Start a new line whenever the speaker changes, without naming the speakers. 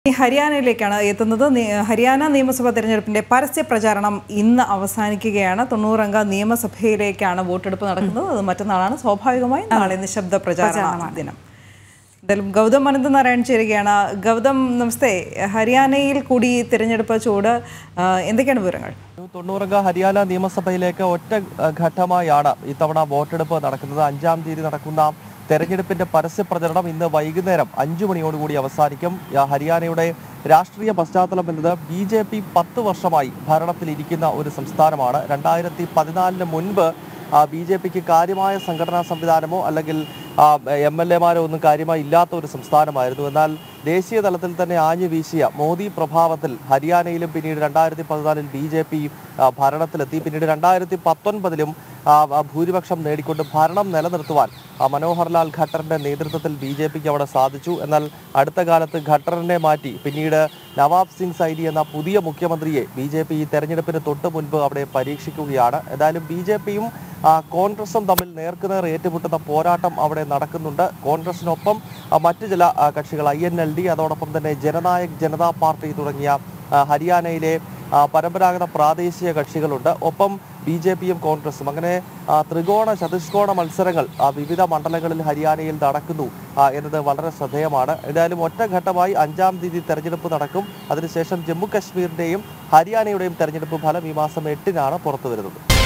ഈ ഹരിയാനയിലേക്കാണ് എത്തുന്നത് നി- ഹരിയാന നിയമസഭാ തെരഞ്ഞെടുപ്പിന്റെ പരസ്യ പ്രചാരണം ഇന്ന് അവസാനിക്കുകയാണ് തൊണ്ണൂറംഗ നിയമസഭയിലേക്കാണ് വോട്ടെടുപ്പ് നടക്കുന്നത് അത് മറ്റന്നാളാണ് സ്വാഭാവികമായും നാളെ നിശബ്ദ പ്രചാരണ ദിനം എന്തായാലും ഗൗതം അനന്തനാരായൺ ചേരുകയാണ് ഗൗതം നമസ്തേ ഹരിയാനയിൽ കൂടി തിരഞ്ഞെടുപ്പ് ചൂട് ആ, എന്തൊക്കെയാണ് വിവരങ്ങൾ
തൊണ്ണൂറംഗ ഹരിയാന നിയമസഭയിലേക്ക് ഒറ്റ അഹ്, ഘട്ടമായാണ് ഇത്തവണ വോട്ടെടുപ്പ് നടക്കുന്നത് അഞ്ചാം തീയതി നടക്കുന്ന തെരഞ്ഞെടുപ്പിന്റെ പരസ്യ പ്രചരണം ഇന്ന് വൈകുന്നേരം അഞ്ചു മണിയോടുകൂടി അവസാനിക്കും ആ, ഹരിയാനയുടെ രാഷ്ട്രീയ പശ്ചാത്തലം എന്നത് ബി ജെ പി പത്ത് വർഷമായി ഭരണത്തിലിരിക്കുന്ന ഒരു സംസ്ഥാനമാണ് രണ്ടായിരത്തി പതിനാലിന് മുൻപ് ബി ജെ പിക്ക് കാര്യമായ സംഘടനാ സംവിധാനമോ അല്ലെങ്കിൽ എം എൽ എമാരോ ഒന്നും കാര്യമായി ഇല്ലാത്ത ഒരു സംസ്ഥാനമായിരുന്നു എന്നാൽ ദേശീയ തലത്തിൽ തന്നെ ആഞ്ഞു വീശിയ മോദി പ്രഭാവത്തിൽ ഹരിയാനയിലും പിന്നീട് രണ്ടായിരത്തി പതിനാലിൽ ബി ജെ പി ഭരണത്തിലെത്തി പിന്നീട് രണ്ടായിരത്തി പത്തൊൻപതിലും ആ, ആ, ഭൂരിപക്ഷം നേടിക്കൊണ്ട് ഭരണം നിലനിർത്തുവാൻ ആ, മനോഹർലാൽ ഖട്ടറിന്റെ നേതൃത്വത്തിൽ ബി ജെ പിക്ക് അവിടെ സാധിച്ചു എന്നാൽ അടുത്ത കാലത്ത് ഖട്ടറിനെ മാറ്റി പിന്നീട് നവാബ് സിംഗ് സൈനി എന്ന പുതിയ മുഖ്യമന്ത്രിയെ ബി ജെ പി ഈ തെരഞ്ഞെടുപ്പിന് തൊട്ട് മുൻപ് അവിടെ പരീക്ഷിക്കുകയാണ് ഏതായാലും ബി ജെ പിയും കോൺഗ്രസും തമ്മിൽ നേർക്കുനേർ ഏറ്റുമുട്ടുന്ന പോരാട്ടം അവിടെ നടക്കുന്നുണ്ട് കോൺഗ്രസിനൊപ്പം ആ, മറ്റ് ചില ആ, കക്ഷികൾ ഐ എൻ എൽ ഡി അതോടൊപ്പം തന്നെ ജനനായക് ജനതാ പാർട്ടി തുടങ്ങിയ ആ, ഹരിയാനയിലെ ആ, പരമ്പരാഗത പ്രാദേശിക കക്ഷികളുണ്ട് ഒപ്പം ബി ജെ പിയും കോൺഗ്രസും അങ്ങനെ ആ, ത്രികോണ ചതുഷ്കോണ മത്സരങ്ങൾ ആ, വിവിധ മണ്ഡലങ്ങളിൽ ഹരിയാനയിൽ നടക്കുന്നു ആ, എന്നത് വളരെ ശ്രദ്ധേയമാണ് എന്തായാലും ഒറ്റഘട്ടമായി അഞ്ചാം തീയതി തെരഞ്ഞെടുപ്പ് നടക്കും അതിനുശേഷം ജമ്മു കശ്മീരിന്റെയും ഹരിയാനയുടെയും തെരഞ്ഞെടുപ്പ് ഫലം ഈ മാസം എട്ടിനാണ് പുറത്തു വരുന്നത്